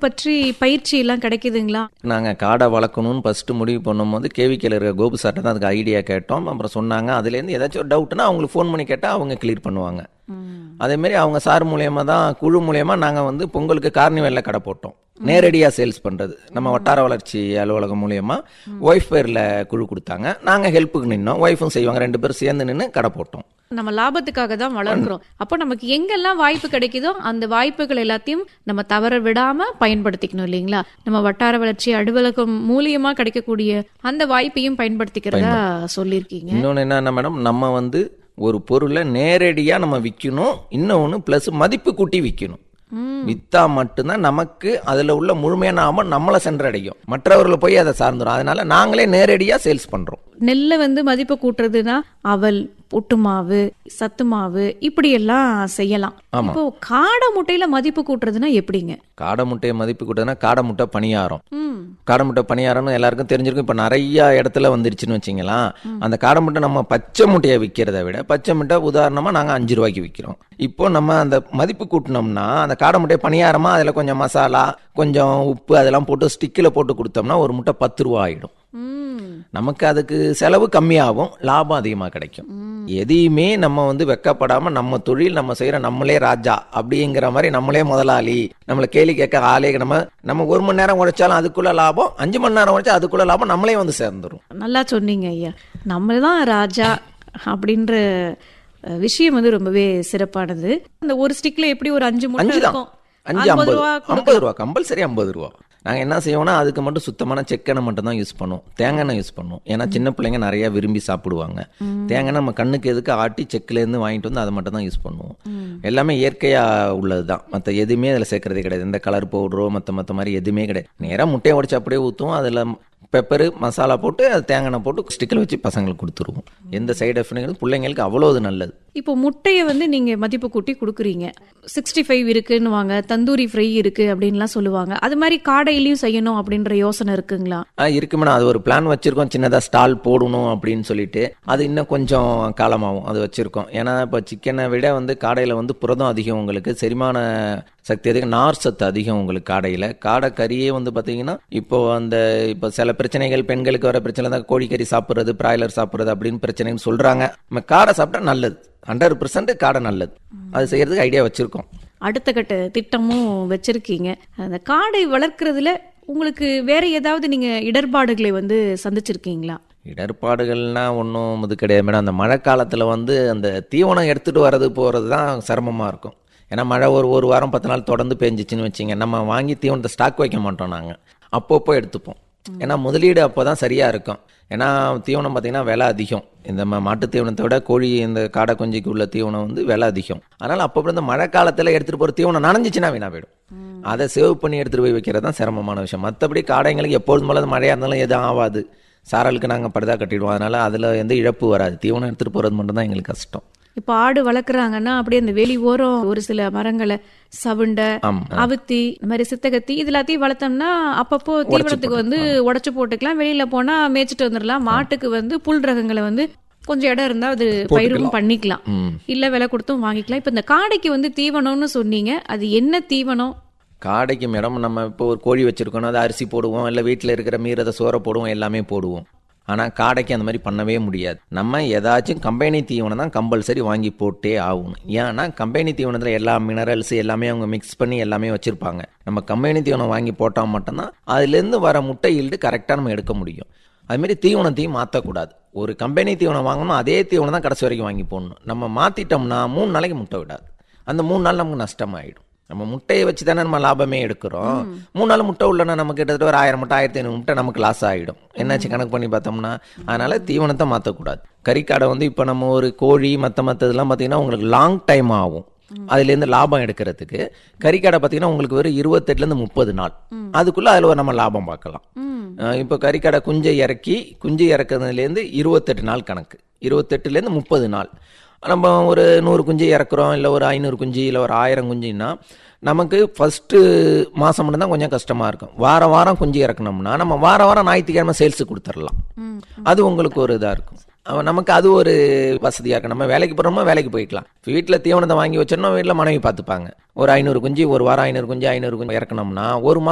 பற்றி பயிற்சி எல்லாம் கிடைக்குதுங்களா நாங்கள் காடை வளர்க்கணும்னு ஃபஸ்ட்டு முடிவு பண்ணும்போது கேவிக்கையில் இருக்கிற கோபு சார்ட்ட தான் அதுக்கு ஐடியா கேட்டோம் அப்புறம் சொன்னாங்க அதுலேருந்து ஏதாச்சும் ஒரு டவுட்னா அவங்களுக்கு ஃபோன் பண்ணி கேட்டால் அவங்க கிளியர் பண்ணுவாங்க அதேமாரி அவங்க சார் மூலியமாக தான் குழு மூலியமா நாங்கள் வந்து பொங்கலுக்கு கார்னிவலில் கடை போட்டோம் நேரடியாக சேல்ஸ் பண்ணுறது நம்ம வட்டார வளர்ச்சி அலுவலகம் மூலியமா ஒய்ஃப் பேரில் குழு கொடுத்தாங்க நாங்கள் ஹெல்ப்புக்கு நின்னோம் ஒய்ஃபும் செய்வாங்க ரெண்டு பேரும் சேர்ந்து நின்று கடை போட்டோம் நம்ம லாபத்துக்காக தான் வளர்க்குறோம் அப்போ நமக்கு எங்கெல்லாம் வாய்ப்பு கிடைக்குதோ அந்த வாய்ப்புகள் எல்லாத்தையும் நம்ம தவற விடாம பயன்படுத்திக்கணும் இல்லைங்களா நம்ம வட்டார வளர்ச்சி அலுவலகம் மூலியமா கிடைக்கக்கூடிய அந்த வாய்ப்பையும் பயன்படுத்திக்கிறதா சொல்லியிருக்கீங்க இன்னொன்று என்னன்னா மேடம் நம்ம வந்து ஒரு பொருளை நேரடியாக நம்ம விற்கணும் இன்னொன்று ப்ளஸ் மதிப்பு கூட்டி விற்கணும் வித்தா மட்டும்தான் நமக்கு அதில் உள்ள முழுமையான லாபம் நம்மளை சென்றடையும் மற்றவர்களை போய் அதை சார்ந்துடும் அதனால நாங்களே நேரடியாக சேல்ஸ் பண்ணுறோம் நெல்லை வந்து மதிப்பு கூட்டுறதுன்னா அவல் புட்டு மாவு சத்து மாவு இப்படி எல்லாம் செய்யலாம் இப்போ காடை முட்டையில மதிப்பு கூட்டுறதுன்னா எப்படிங்க காடை முட்டையை மதிப்பு கூட்டதுன்னா காடை முட்டை பணியாரம் ம் காடை முட்டை பணியாரம்னு எல்லாருக்கும் தெரிஞ்சிருக்கும் இப்போ நிறைய இடத்துல வந்துருச்சுன்னு வச்சிங்களா அந்த காடை முட்டை நம்ம பச்சை முட்டையை விற்கிறத விட பச்சை முட்டை உதாரணமாக நாங்கள் அஞ்சு ரூபாய்க்கு விற்கிறோம் இப்போ நம்ம அந்த மதிப்பு கூட்டினோம்னா அந்த காடை முட்டையை பணியாரமாக அதில் கொஞ்சம் மசாலா கொஞ்சம் உப்பு அதெல்லாம் போட்டு ஸ்டிக்கில் போட்டு கொடுத்தோம்னா ஒரு முட்டை பத்து ரூபா ஆகிடும் ம் நமக்கு அதுக்கு செலவு கம்மியாகும் லாபம் அதிகமாக கிடைக்கும் எதையுமே நம்ம வந்து வெக்கப்படாம நம்ம தொழில் நம்ம செய்யற நம்மளே ராஜா அப்படிங்கிற மாதிரி நம்மளே முதலாளி நம்மளை கேலி கேட்க ஆளே நம்ம நம்ம ஒரு மணி நேரம் உழைச்சாலும் அதுக்குள்ள லாபம் அஞ்சு மணி நேரம் உழைச்சா அதுக்குள்ள லாபம் நம்மளே வந்து சேர்ந்துரும் நல்லா சொன்னீங்க ஐயா நம்ம தான் ராஜா அப்படின்ற அஹ், விஷயம் வந்து ரொம்பவே சிறப்பானது அந்த ஒரு ஸ்டிக்ல எப்படி ஒரு அஞ்சு முட்டை அஞ்சு தான் இருக்கும் அஞ்சு ஐம்பது ஐம்பது ரூபா ஐம்பது ரூபா கம்பல்சரி ஐம்பது ரூபா நாங்கள் என்ன செய்வோம்னா அதுக்கு மட்டும் சுத்தமான செக்கெண்ணெய் மட்டும் தான் யூஸ் பண்ணுவோம் தேங்காய் எண்ணெய் யூஸ் பண்ணுவோம் ஏன்னா சின்ன பிள்ளைங்க நிறைய விரும்பி சாப்பிடுவாங்க தேங்காய் நம்ம கண்ணுக்கு எதுக்கு ஆட்டி செக்கிலேருந்து வாங்கிட்டு வந்து அதை மட்டும் தான் யூஸ் பண்ணுவோம் எல்லாமே இயற்கையாக உள்ளது தான் மற்ற எதுவுமே அதில் சேர்க்கறதே கிடையாது இந்த கலர் பவுடரோ மற்ற மற்ற மாதிரி எதுவுமே கிடையாது நேராக முட்டையை உடச்சி அப்படியே ஊற்றுவோம் அதில் பெப்பரு மசாலா போட்டு அது தேங்காய் எண்ணெய் போட்டு ஸ்டிக்கில் வச்சு பசங்களுக்கு கொடுத்துருவோம் எந்த சைடு எஃபெக்ட் பிள்ளைங்களுக்கு அவ்வளோ அது நல்லது இப்போ முட்டையை வந்து நீங்க மதிப்பு கூட்டி கொடுக்குறீங்க சிக்ஸ்டி ஃபைவ் இருக்குன்னு வாங்க தந்தூரி ஃப்ரை இருக்கு அப்படின்லாம் சொல்லுவாங்க அது மாதிரி காடையிலயும் செய்யணும் அப்படின்ற யோசனை இருக்குங்களா ஆ இருக்கு மேடம் அது ஒரு பிளான் வச்சிருக்கோம் சின்னதாக ஸ்டால் போடணும் அப்படின்னு சொல்லிட்டு அது இன்னும் கொஞ்சம் காலமாகும் அது வச்சிருக்கோம் ஏன்னா இப்போ சிக்கனை விட வந்து காடையில் வந்து புரதம் அதிகம் உங்களுக்கு செரிமான சக்தி அதிகம் நார் சத்து அதிகம் உங்களுக்கு காடையில் காடை கறியே வந்து பார்த்தீங்கன்னா இப்போ அந்த இப்போ சில பிரச்சனைகள் பெண்களுக்கு வர பிரச்சனை தான் கோழிக்கறி சாப்பிட்றது பிராய்லர் சாப்பிட்றது அப்படின்னு பிரச்சனைன்னு சொல்கிறாங்க நம்ம காடை சாப்பிட்டா நல்லது ஹண்ட்ரட் பர்சன்ட் காடை நல்லது அது செய்யறதுக்கு ஐடியா வச்சிருக்கோம் அடுத்த கட்ட திட்டமும் வச்சிருக்கீங்க அந்த காடை வளர்க்கறதுல உங்களுக்கு வேற ஏதாவது நீங்க இடர்பாடுகளை வந்து சந்திச்சிருக்கீங்களா இடர்பாடுகள்னா ஒன்றும் இது கிடையாது மேடம் அந்த மழை காலத்தில் வந்து அந்த தீவனம் எடுத்துகிட்டு வர்றது போகிறது தான் சிரமமாக இருக்கும் ஏன்னா மழை ஒரு ஒரு வாரம் பத்து நாள் தொடர்ந்து பெஞ்சிச்சின்னு வச்சிங்க நம்ம வாங்கி தீவனத்தை ஸ்டாக் வைக்க மாட்டோம் நாங்கள் அப்பப்போ எடுத்துப்போம் ஏன்னா முதலீடு அப்போ தான் சரியாக இருக்கும் ஏன்னா தீவனம் பார்த்தீங்கன்னா விலை அதிகம் இந்த ம- மாட்டு தீவனத்தை விட கோழி இந்த காடை குஞ்சுக்கு உள்ள தீவனம் வந்து விலை அதிகம் அதனால் அப்போ இந்த மழை காலத்தில் எடுத்துகிட்டு போகிற தீவனம் நனைஞ்சிச்சுன்னா வீணா போயிடும் அதை சேவ் பண்ணி எடுத்துகிட்டு போய் வைக்கிறது தான் சிரமமான விஷயம் மற்றபடி காடைங்களுக்கு எப்பொழுதும் போல மழையாக இருந்தாலும் எதுவும் ஆகாது சாரலுக்கு நாங்கள் படுதா கட்டிடுவோம் அதனால அதில் எந்த இழப்பு வராது தீவனம் எடுத்துகிட்டு போகிறது மட்டும்தான் எங்களுக்கு கஷ்டம் இப்போ ஆடு வளர்க்குறாங்கன்னா அப்படியே அந்த வெளி ஓரம் ஒரு சில மரங்களை சவுண்டை ஆமா. அவுத்தி இந்த மாதிரி சித்தகத்தி இது எல்லாத்தையும் வளர்த்தோம்னா அப்பப்போ தீவனத்துக்கு வந்து உடைச்சு போட்டுக்கலாம் வெளியில போனா மேய்ச்சிட்டு வந்துடலாம் மாட்டுக்கு வந்து புல் ரகங்களை வந்து கொஞ்சம் இடம் இருந்தா அது பயிரும் பண்ணிக்கலாம் ம் இல்ல விலை கொடுத்தும் வாங்கிக்கலாம் இப்ப இந்த காடைக்கு வந்து தீவனம்னு சொன்னீங்க அது என்ன தீவனம் காடைக்கு மேடம் நம்ம இப்போ ஒரு கோழி வச்சிருக்கோம் அது அரிசி போடுவோம் இல்லை வீட்டில் இருக்கிற மீறத சோறை போடுவோம் எல்லாமே போடுவோம் ஆனால் காடைக்கு அந்த மாதிரி பண்ணவே முடியாது நம்ம ஏதாச்சும் கம்பெனி தீவனம் தான் கம்பல்சரி வாங்கி போட்டே ஆகணும் ஏன்னா கம்பெனி தீவனத்தில் எல்லா மினரல்ஸ் எல்லாமே அவங்க மிக்ஸ் பண்ணி எல்லாமே வச்சுருப்பாங்க நம்ம கம்பெனி தீவனம் வாங்கி போட்டால் மட்டும்தான் அதுலேருந்து வர முட்டை ஈல்டு கரெக்டாக நம்ம எடுக்க முடியும் அதுமாரி தீவனத்தையும் மாற்றக்கூடாது ஒரு கம்பெனி தீவனம் வாங்கணும் அதே தீவனம் தான் கடைசி வரைக்கும் வாங்கி போடணும் நம்ம மாற்றிட்டோம்னா மூணு நாளைக்கு முட்டை விடாது அந்த மூணு நாள் நமக்கு நஷ்டமாயிடும் நம்ம முட்டையை வச்சு தானே நம்ம லாபமே எடுக்கிறோம் மூணு நாள் முட்டை உள்ளனா நமக்கு கிட்டத்தட்ட ஒரு ஆயிரம் முட்டை ஆயிரத்தி ஐநூறு முட்டை நமக்கு லாஸ் ஆகிடும் என்னாச்சு கணக்கு பண்ணி பார்த்தோம்னா அதனால தீவனத்தை மாற்றக்கூடாது கறிக்காடை வந்து இப்போ நம்ம ஒரு கோழி மற்ற மற்ற இதெல்லாம் பார்த்தீங்கன்னா உங்களுக்கு லாங் டைம் ஆகும் அதுலேருந்து லாபம் எடுக்கிறதுக்கு கறிக்காடை பார்த்தீங்கன்னா உங்களுக்கு வெறும் இருபத்தெட்டுலேருந்து முப்பது நாள் அதுக்குள்ளே அதில் நம்ம லாபம் பார்க்கலாம் அஹ் இப்போ கறிக்கடை குஞ்சை இறக்கி குஞ்சு இறக்குறதுலேருந்து இருபத்தெட்டு நாள் கணக்கு இருபத்தெட்டுலேருந்து முப்பது நாள் நம்ம ஒரு நூறு குஞ்சு இறக்குறோம் இல்லை ஒரு ஐநூறு குஞ்சு இல்லை ஒரு ஆயிரம் குஞ்சுன்னா நமக்கு ஃபஸ்ட்டு மாதம் மட்டும்தான் கொஞ்சம் கஷ்டமாக இருக்கும் வாரம் வாரம் குஞ்சு இறக்கணும்னா நம்ம வாரம் வாரம் ஞாயிற்றுக்கிழமை சேல்ஸுக்கு கொடுத்துடலாம் அது உங்களுக்கு ஒரு இதாக இருக்கும் அவன் நமக்கு அது ஒரு வசதியாக இருக்கும் நம்ம வேலைக்கு போகிறோமோ வேலைக்கு போய்க்கலாம் வீட்டில் தீவனத்தை வாங்கி வச்சோம்னா வீட்டில் மனைவி பார்த்துப்பாங்க ஒரு ஐநூறு குஞ்சு ஒரு வாரம் ஐநூறு குஞ்சு ஐநூறு குஞ்சு இறக்கணும்னா ஒரு